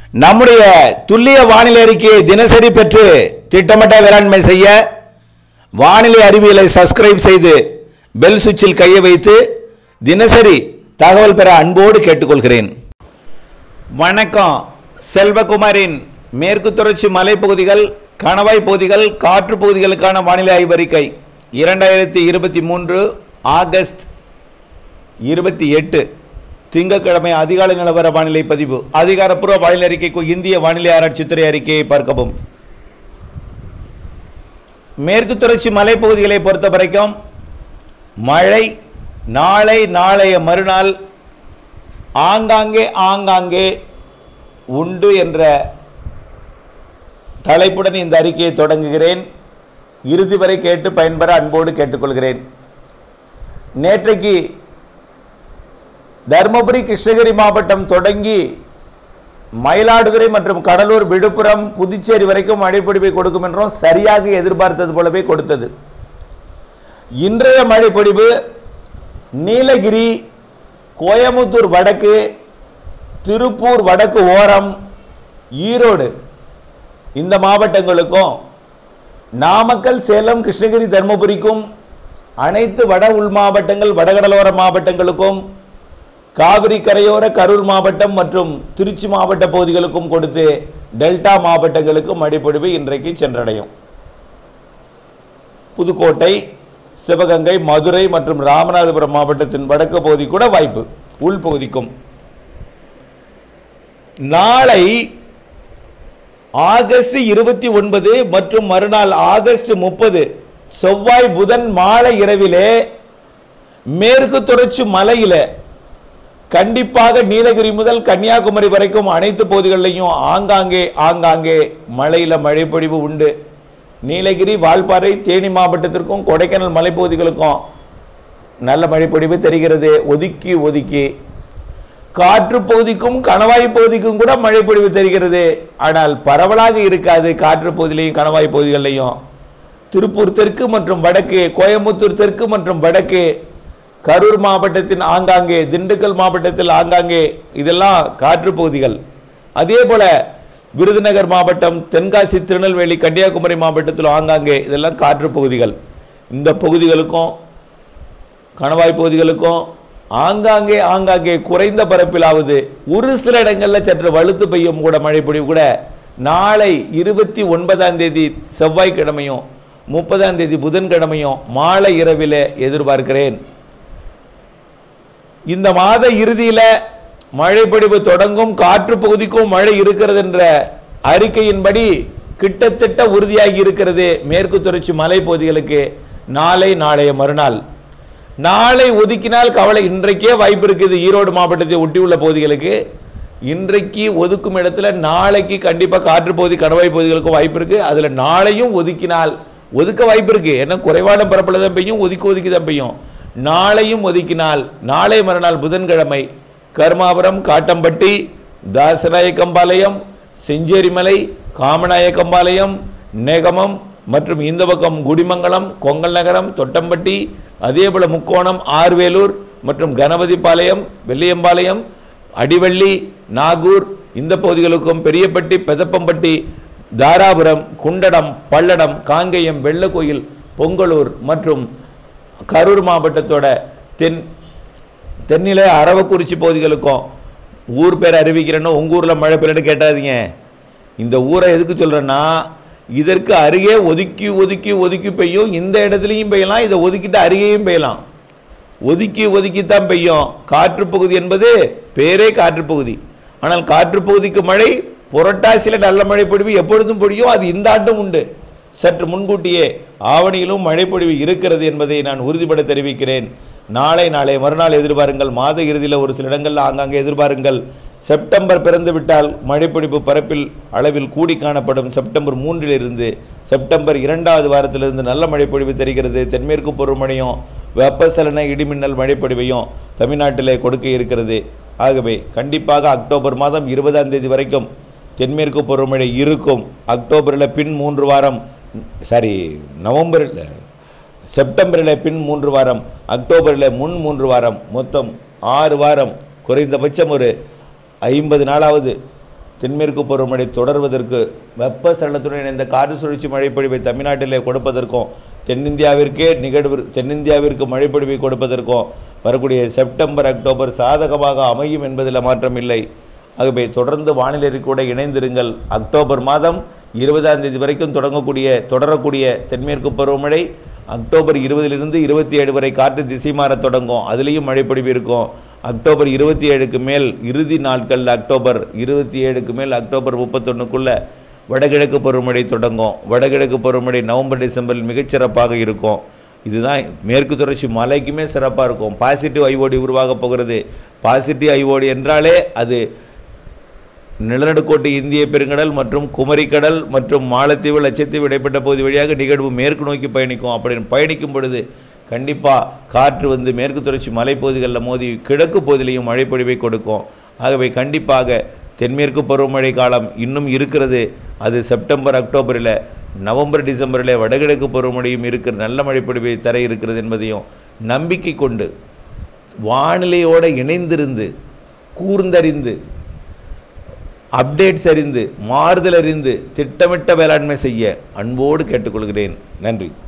நம்முடைய துல்லிய வானிலை அறிக்கையை தினசரி பெற்று திட்டமிட்ட வேளாண்மை செய்ய வானிலை அறிவியலை சப்ஸ்கிரைப் செய்து பெல் சுவிட்சில் கையை வைத்து தினசரி தகவல் பெற அன்போடு கேட்டுக்கொள்கிறேன் வணக்கம் செல்வகுமாரின் மேற்கு தொடர்ச்சி மலைப்பகுதிகள் கணவாய் பகுதிகள் காற்று பகுதிகளுக்கான வானிலை ஆய்வறிக்கை இரண்டாயிரத்தி இருபத்தி மூன்று ஆகஸ்ட் இருபத்தி எட்டு திங்கட்கிழமை அதிகாலை நிலவர வானிலை பதிவு அதிகாரப்பூர்வ வானிலை அறிக்கைக்கு இந்திய வானிலை ஆராய்ச்சித்துறை அறிக்கையை பார்க்கவும் மேற்கு தொடர்ச்சி மலைப்பகுதிகளை பொறுத்த வரைக்கும் மழை நாளை நாளைய மறுநாள் ஆங்காங்கே ஆங்காங்கே உண்டு என்ற தலைப்புடன் இந்த அறிக்கையை தொடங்குகிறேன் இறுதி வரை கேட்டு பயன்பெற அன்போடு கேட்டுக்கொள்கிறேன் நேற்றைக்கு தருமபுரி கிருஷ்ணகிரி மாவட்டம் தொடங்கி மயிலாடுதுறை மற்றும் கடலூர் விழுப்புரம் புதுச்சேரி வரைக்கும் மழைப்பொழிவை கொடுக்கும் என்றும் சரியாக எதிர்பார்த்தது போலவே கொடுத்தது இன்றைய மழைப்பொழிவு நீலகிரி கோயமுத்தூர் வடக்கு திருப்பூர் வடக்கு ஓரம் ஈரோடு இந்த மாவட்டங்களுக்கும் நாமக்கல் சேலம் கிருஷ்ணகிரி தருமபுரிக்கும் அனைத்து வட உள் மாவட்டங்கள் வடகடலோர மாவட்டங்களுக்கும் காவிரி கரையோர கரூர் மாவட்டம் மற்றும் திருச்சி மாவட்ட பகுதிகளுக்கும் கொடுத்து டெல்டா மாவட்டங்களுக்கு மழைப்பொழிவு இன்றைக்கு சென்றடையும் புதுக்கோட்டை சிவகங்கை மதுரை மற்றும் ராமநாதபுரம் மாவட்டத்தின் வடக்கு பகுதி கூட வாய்ப்பு உள்பகுதிக்கும் நாளை ஆகஸ்ட் இருபத்தி ஒன்பது மற்றும் மறுநாள் ஆகஸ்ட் முப்பது செவ்வாய் புதன் மாலை இரவிலே மேற்கு தொடர்ச்சி மலையில கண்டிப்பாக நீலகிரி முதல் கன்னியாகுமரி வரைக்கும் அனைத்து பகுதிகளிலையும் ஆங்காங்கே ஆங்காங்கே மழையில மழைப்பொழிவு உண்டு நீலகிரி வால்பாறை தேனி மாவட்டத்திற்கும் கொடைக்கானல் மலைப்பகுதிகளுக்கும் நல்ல மழைப்பொழிவு தெரிகிறது ஒதுக்கி ஒதுக்கி காற்று பகுதிக்கும் கணவாய் பகுதிக்கும் கூட மழைப்பொழிவு தெரிகிறது ஆனால் பரவலாக இருக்காது காற்று பகுதியிலையும் கணவாய் பகுதிகளிலையும் திருப்பூர் தெற்கு மற்றும் வடக்கு கோயம்புத்தூர் தெற்கு மற்றும் வடக்கு கரூர் மாவட்டத்தின் ஆங்காங்கே திண்டுக்கல் மாவட்டத்தில் ஆங்காங்கே இதெல்லாம் காற்று பகுதிகள் அதே போல விருதுநகர் மாவட்டம் தென்காசி திருநெல்வேலி கன்னியாகுமரி மாவட்டத்தில் ஆங்காங்கே இதெல்லாம் காற்று பகுதிகள் இந்த பகுதிகளுக்கும் கணவாய் பகுதிகளுக்கும் ஆங்காங்கே ஆங்காங்கே குறைந்த பரப்பிலாவது ஒரு சில இடங்களில் சற்று வலுத்து பெய்யும் கூட மழை பொழிவு கூட நாளை இருபத்தி ஒன்பதாம் தேதி செவ்வாய்க்கிழமையும் முப்பதாம் தேதி புதன்கிழமையும் மாலை இரவில் எதிர்பார்க்கிறேன் இந்த மாத இறுதியில் மழைப்பொழிவு தொடங்கும் காற்று பகுதிக்கும் மழை இருக்கிறது என்ற அறிக்கையின்படி கிட்டத்தட்ட உறுதியாகி இருக்கிறது மேற்கு தொடர்ச்சி மலைப்பகுதிகளுக்கு நாளை நாளைய மறுநாள் நாளை ஒதுக்கினால் கவலை இன்றைக்கே வாய்ப்பு இருக்குது ஈரோடு மாவட்டத்தை ஒட்டியுள்ள பகுதிகளுக்கு இன்றைக்கு ஒதுக்கும் இடத்துல நாளைக்கு கண்டிப்பாக காற்று பகுதி கணவாய் பகுதிகளுக்கும் வாய்ப்பு இருக்குது அதில் நாளையும் ஒதுக்கினால் ஒதுக்க வாய்ப்பு இருக்குது ஏன்னா குறைவான பரப்பில் தான் பெய்யும் ஒதுக்கி ஒதுக்கி தான் பெய்யும் நாளையும் ஒதுக்கினால் நாளை மறுநாள் புதன்கிழமை கர்மாபுரம் காட்டம்பட்டி தாசநாயக்கம்பாளையம் செஞ்சேரிமலை காமநாயக்கம்பாளையம் நேகமம் மற்றும் இந்த பக்கம் குடிமங்கலம் கொங்கல் நகரம் தொட்டம்பட்டி அதே போல முக்கோணம் ஆர்வேலூர் மற்றும் கணபதிபாளையம் வெள்ளியம்பாளையம் அடிவள்ளி நாகூர் இந்த பகுதிகளுக்கும் பெரியப்பட்டி பெதப்பம்பட்டி தாராபுரம் குண்டடம் பல்லடம் காங்கேயம் வெள்ளக்கோயில் பொங்கலூர் மற்றும் கரூர் மாவட்டத்தோட தென் தென்னிலை அரவக்குறிச்சி பகுதிகளுக்கும் ஊர் பேர் அறிவிக்கிறேன்னு உங்கள் ஊரில் மழை பெய்யலன்னு கேட்டாதீங்க இந்த ஊரை எதுக்கு சொல்கிறேன்னா இதற்கு அருகே ஒதுக்கி ஒதுக்கி ஒதுக்கி பெய்யும் இந்த இடத்துலையும் பெய்யலாம் இதை ஒதுக்கிட்டு அருகேயும் பெய்யலாம் ஒதுக்கி ஒதுக்கித்தான் பெய்யும் காற்று பகுதி என்பது பேரே காற்று பகுதி ஆனால் காற்று பகுதிக்கு மழை புரட்டாசியில் நல்ல மழை பொழிவு எப்பொழுதும் பொழியும் அது இந்த ஆண்டும் உண்டு சற்று முன்கூட்டியே ஆவணியிலும் மழைப்பொழிவு இருக்கிறது என்பதை நான் உறுதிபட தெரிவிக்கிறேன் நாளை நாளை மறுநாள் எதிர்பாருங்கள் மாத இறுதியில் ஒரு சில இடங்களில் ஆங்காங்கே எதிர்பாருங்கள் செப்டம்பர் பிறந்து விட்டால் மழைப்பொழிவு பரப்பில் அளவில் கூடி காணப்படும் செப்டம்பர் மூன்றிலிருந்து செப்டம்பர் இரண்டாவது வாரத்திலிருந்து நல்ல மழைப்பொழிவு தெரிகிறது தென்மேற்கு பருவமழையும் வெப்பசலன இடிமின்னல் மழைப்பொழிவையும் தமிழ்நாட்டிலே கொடுக்க இருக்கிறது ஆகவே கண்டிப்பாக அக்டோபர் மாதம் இருபதாம் தேதி வரைக்கும் தென்மேற்கு பருவமழை இருக்கும் அக்டோபரில் பின் மூன்று வாரம் சாரி நவம்பரில் செப்டம்பரில் பின் மூன்று வாரம் அக்டோபரில் முன் மூன்று வாரம் மொத்தம் ஆறு வாரம் குறைந்தபட்சம் ஒரு ஐம்பது நாளாவது தென்மேற்கு பருவமழை தொடர்வதற்கு வெப்பசலனத்துடன் இணைந்த காற்று சுழற்சி மழைப்பொழிவை தமிழ்நாட்டிலே கொடுப்பதற்கும் தென்னிந்தியாவிற்கே நிகழ்வு தென்னிந்தியாவிற்கு மழைப்பொழிவை கொடுப்பதற்கும் வரக்கூடிய செப்டம்பர் அக்டோபர் சாதகமாக அமையும் என்பதில் மாற்றமில்லை ஆகவே தொடர்ந்து வானிலை கூட இணைந்திருங்கள் அக்டோபர் மாதம் இருபதாம் தேதி வரைக்கும் தொடங்கக்கூடிய தொடரக்கூடிய தென்மேற்கு பருவமழை அக்டோபர் இருபதிலிருந்து இருபத்தி ஏழு வரை காற்று திசை மாறத் தொடங்கும் அதுலேயும் மழைப்பொழிவு இருக்கும் அக்டோபர் இருபத்தி ஏழுக்கு மேல் இறுதி நாட்கள் அக்டோபர் இருபத்தி ஏழுக்கு மேல் அக்டோபர் முப்பத்தொன்றுக்குள்ள வடகிழக்கு பருவமழை தொடங்கும் வடகிழக்கு பருவமழை நவம்பர் டிசம்பரில் மிகச்சிறப்பாக இருக்கும் இதுதான் மேற்கு தொடர்ச்சி மலைக்குமே சிறப்பாக இருக்கும் பாசிட்டிவ் ஐஓடி உருவாகப் போகிறது பாசிட்டிவ் ஐஓடி என்றாலே அது நிலநடுக்கோட்டு இந்திய பெருங்கடல் மற்றும் குமரிக்கடல் மற்றும் மாலத்தீவு லட்சத்தீவு இடைப்பட்ட பகுதி வழியாக நிகழ்வு மேற்கு நோக்கி பயணிக்கும் அப்படி பயணிக்கும் பொழுது கண்டிப்பாக காற்று வந்து மேற்கு தொடர்ச்சி மலைப்பகுதிகளில் மோதி கிழக்கு பகுதியிலையும் மழைப்பொழிவை கொடுக்கும் ஆகவே கண்டிப்பாக தென்மேற்கு பருவமழை காலம் இன்னும் இருக்கிறது அது செப்டம்பர் அக்டோபரில் நவம்பர் டிசம்பரில் வடகிழக்கு பருவமழையும் இருக்கிற நல்ல மழைப்பொழிவை தர இருக்கிறது என்பதையும் நம்பிக்கை கொண்டு வானிலையோடு இணைந்திருந்து கூர்ந்தறிந்து அப்டேட்ஸ் அறிந்து மாறுதல் அறிந்து திட்டமிட்ட வேளாண்மை செய்ய அன்போடு கேட்டுக்கொள்கிறேன் நன்றி